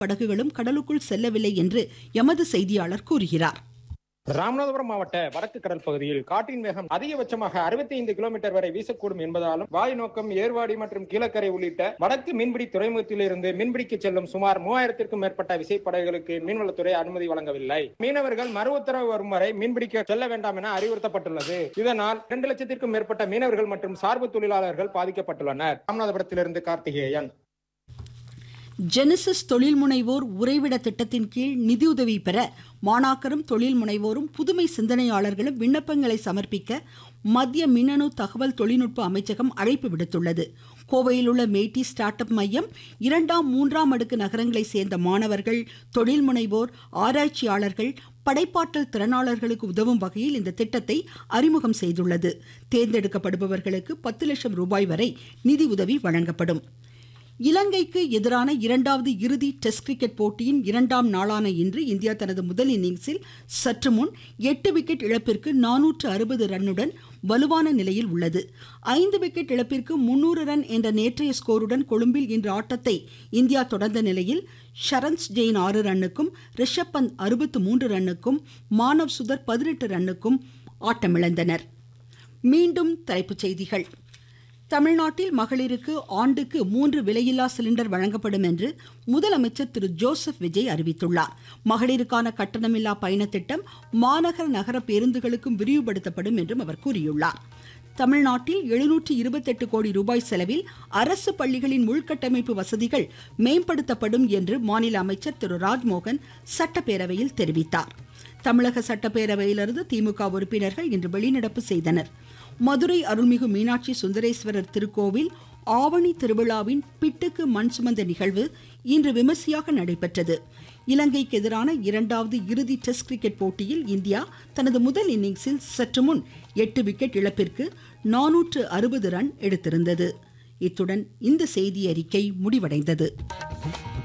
படகுகளும் கடலுக்குள் செல்லவில்லை என்று எமது செய்தியாளர் கூறுகிறார் ராமநாதபுரம் மாவட்ட வடக்கு கடல் பகுதியில் காற்றின் வேகம் அதிகபட்சமாக 65 கிலோமீட்டர் வரை வீசக்கூடும் என்பதாலும் வாய் நோக்கம் ஏர்வாடி மற்றும் கீழக்கரை உள்ளிட்ட வடக்கு மீன்பிடி துறைமுகத்திலிருந்து மீன்பிடிக்க செல்லும் சுமார் மூவாயிரத்திற்கும் மேற்பட்ட விசைப்படகுகளுக்கு மீன்வளத்துறை அனுமதி வழங்கவில்லை மீனவர்கள் மறு உத்தரவு வரும் வரை மீன்பிடிக்க செல்ல வேண்டாம் என அறிவுறுத்தப்பட்டுள்ளது இதனால் இரண்டு லட்சத்திற்கும் மேற்பட்ட மீனவர்கள் மற்றும் சார்பு தொழிலாளர்கள் பாதிக்கப்பட்டுள்ளனர் ராமநாதபுரத்திலிருந்து கார்த்திகேயன் ஜெனசிஸ் தொழில் முனைவோர் உறைவிட திட்டத்தின் கீழ் நிதியுதவி பெற மாணாக்கரும் தொழில் முனைவோரும் புதுமை சிந்தனையாளர்களும் விண்ணப்பங்களை சமர்ப்பிக்க மத்திய மின்னணு தகவல் தொழில்நுட்ப அமைச்சகம் அழைப்பு விடுத்துள்ளது கோவையில் உள்ள மேட்டி ஸ்டார்ட் அப் மையம் இரண்டாம் மூன்றாம் அடுக்கு நகரங்களை சேர்ந்த மாணவர்கள் தொழில் முனைவோர் ஆராய்ச்சியாளர்கள் படைப்பாற்றல் திறனாளர்களுக்கு உதவும் வகையில் இந்த திட்டத்தை அறிமுகம் செய்துள்ளது தேர்ந்தெடுக்கப்படுபவர்களுக்கு பத்து லட்சம் ரூபாய் வரை நிதி உதவி வழங்கப்படும் இலங்கைக்கு எதிரான இரண்டாவது இறுதி டெஸ்ட் கிரிக்கெட் போட்டியின் இரண்டாம் நாளான இன்று இந்தியா தனது முதல் இன்னிங்ஸில் சற்று முன் எட்டு விக்கெட் இழப்பிற்கு நானூற்று அறுபது ரன்னுடன் வலுவான நிலையில் உள்ளது ஐந்து விக்கெட் இழப்பிற்கு முன்னூறு ரன் என்ற நேற்றைய ஸ்கோருடன் கொழும்பில் இன்று ஆட்டத்தை இந்தியா தொடர்ந்த நிலையில் ஷரன்ஸ் ஜெயின் ஆறு ரன்னுக்கும் ரிஷப் பந்த் அறுபத்து மூன்று ரன்னுக்கும் மானவ் சுதர் பதினெட்டு ரன்னுக்கும் ஆட்டமிழந்தனர் மீண்டும் தலைப்புச் செய்திகள் தமிழ்நாட்டில் மகளிருக்கு ஆண்டுக்கு மூன்று விலையில்லா சிலிண்டர் வழங்கப்படும் என்று முதலமைச்சர் திரு ஜோசப் விஜய் அறிவித்துள்ளார் மகளிருக்கான கட்டணமில்லா பயண திட்டம் மாநகர நகர பேருந்துகளுக்கும் விரிவுபடுத்தப்படும் என்றும் அவர் கூறியுள்ளார் தமிழ்நாட்டில் எழுநூற்று இருபத்தெட்டு கோடி ரூபாய் செலவில் அரசு பள்ளிகளின் உள்கட்டமைப்பு வசதிகள் மேம்படுத்தப்படும் என்று மாநில அமைச்சர் திரு ராஜ்மோகன் சட்டப்பேரவையில் தெரிவித்தார் தமிழக சட்டப்பேரவையிலிருந்து திமுக உறுப்பினர்கள் இன்று வெளிநடப்பு செய்தனர் மதுரை அருள்மிகு மீனாட்சி சுந்தரேஸ்வரர் திருக்கோவில் ஆவணி திருவிழாவின் பிட்டுக்கு மண் சுமந்த நிகழ்வு இன்று விமர்சையாக நடைபெற்றது இலங்கைக்கு எதிரான இரண்டாவது இறுதி டெஸ்ட் கிரிக்கெட் போட்டியில் இந்தியா தனது முதல் இன்னிங்ஸில் சற்று முன் எட்டு விக்கெட் இழப்பிற்கு நானூற்று அறுபது ரன் எடுத்திருந்தது இத்துடன் இந்த செய்தி அறிக்கை முடிவடைந்தது